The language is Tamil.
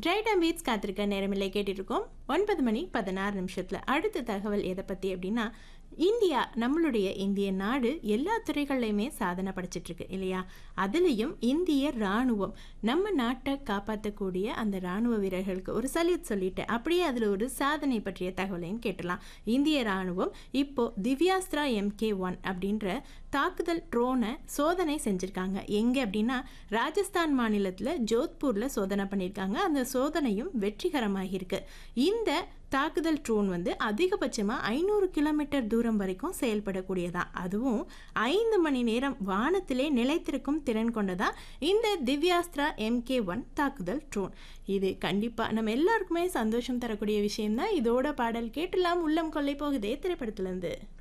ரைட் அண்ட் பீட்ஸ் காத்திருக்க நேரமில்லை கேட்டிருக்கோம் ஒன்பது மணி பதினாறு நிமிஷத்தில் அடுத்த தகவல் எதை பற்றி அப்படின்னா இந்தியா நம்மளுடைய இந்திய நாடு எல்லா துறைகள்லையுமே சாதனை படைச்சிட்டு இருக்கு இல்லையா அதுலேயும் இந்திய ராணுவம் நம்ம நாட்டை காப்பாற்றக்கூடிய அந்த ராணுவ வீரர்களுக்கு ஒரு சல்யூட் சொல்லிட்டு அப்படியே அதில் ஒரு சாதனை பற்றிய தகவலையும் கேட்டலாம் இந்திய ராணுவம் இப்போ திவ்யாஸ்திரா எம்கே ஒன் அப்படின்ற தாக்குதல் ட்ரோனை சோதனை செஞ்சுருக்காங்க எங்கே அப்படின்னா ராஜஸ்தான் மாநிலத்தில் ஜோத்பூரில் சோதனை பண்ணியிருக்காங்க அந்த சோதனையும் வெற்றிகரமாகியிருக்கு இந்த தாக்குதல் ட்ரோன் வந்து அதிகபட்சமாக ஐநூறு கிலோமீட்டர் தூரம் வரைக்கும் செயல்படக்கூடியதா அதுவும் ஐந்து மணி நேரம் வானத்திலே நிலைத்திருக்கும் திறன் கொண்டதா இந்த திவ்யாஸ்திரா எம்கே ஒன் தாக்குதல் ட்ரோன் இது கண்டிப்பாக நம்ம எல்லாருக்குமே சந்தோஷம் தரக்கூடிய விஷயம்தான் இதோட பாடல் கேட்டலாம் உள்ளம் கொள்ளை போகுதே திரைப்படத்துலேருந்து